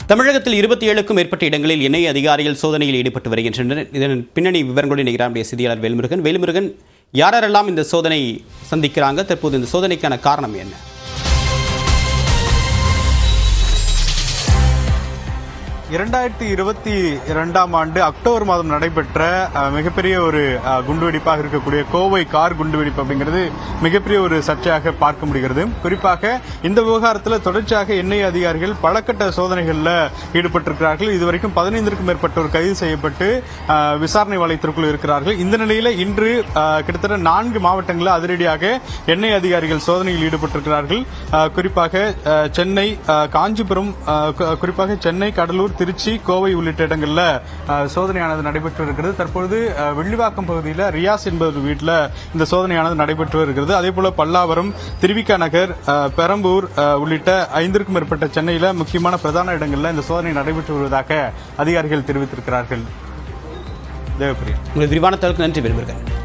தமிழகத்தில் இருபத்தி ஏழுக்கும் மேற்பட்ட இடங்களில் எண்ணெய் அதிகாரிகள் சோதனையில் ஈடுபட்டு வருகின்றனர் இதன் பின்னணி விவரங்களுடன் இணைகிறார் நம்முடைய செய்தியாளர் வேல்முருகன் வேல்முருகன் யாரெல்லாம் இந்த சோதனை சந்திக்கிறாங்க தற்போது இந்த சோதனைக்கான காரணம் என்ன இரண்டாயிரத்தி இருபத்தி இரண்டாம் ஆண்டு அக்டோபர் மாதம் நடைபெற்ற அஹ், மிகப்பெரிய ஒரு அஹ், குண்டுவெடிப்பாக இருக்கக்கூடிய கோவை கார் குண்டுவெடிப்பு அப்படிங்கிறது மிகப்பெரிய ஒரு சர்ச்சையாக பார்க்க முடிகிறது குறிப்பாக இந்த விவகாரத்தில் தொடர்ச்சியாக எண்ணெய் அதிகாரிகள் பலகட்ட சோதனைகளில் ஈடுபட்டிருக்கிறார்கள் இதுவரைக்கும் பதினைந்திற்கும் மேற்பட்டோர் கைது செய்யப்பட்டு அஹ், விசாரணை வளையத்திற்குள் இருக்கிறார்கள் இந்த நிலையில இன்று அஹ், கிட்டத்தட்ட நான்கு மாவட்டங்களில் அதிரடியாக எண்ணெய் அதிகாரிகள் சோதனையில் ஈடுபட்டிருக்கிறார்கள் அஹ், குறிப்பாக அஹ், சென்னை அஹ், காஞ்சிபுரம் அஹ், கு- குறிப்பாக சென்னை கடலூர் திருச்சி கோவை உள்ளிட்ட இடங்களில் அஹ், சோதனையானது நடைபெற்று இருக்கிறது தற்பொழுது அஹ், வெள்ளிவாக்கம் பகுதியில் ரியாஸ் என்பவர் வீட்டில் இந்த சோதனையானது நடைபெற்று வருகிறது அதே போல பல்லாவரம் திருவிக்கா நகர் அஹ், பெரம்பூர் அஹ், உள்ளிட்ட ஐந்திற்கும் மேற்பட்ட சென்னையில முக்கியமான பிரதான இடங்களில் இந்த சோதனை நடைபெற்று வருவதாக அதிகாரிகள் தெரிவித்திருக்கிறார்கள் தேவப்பிரியா உங்கள் விரிவான தகவலுக்கு நன்றி வேல்முருகன்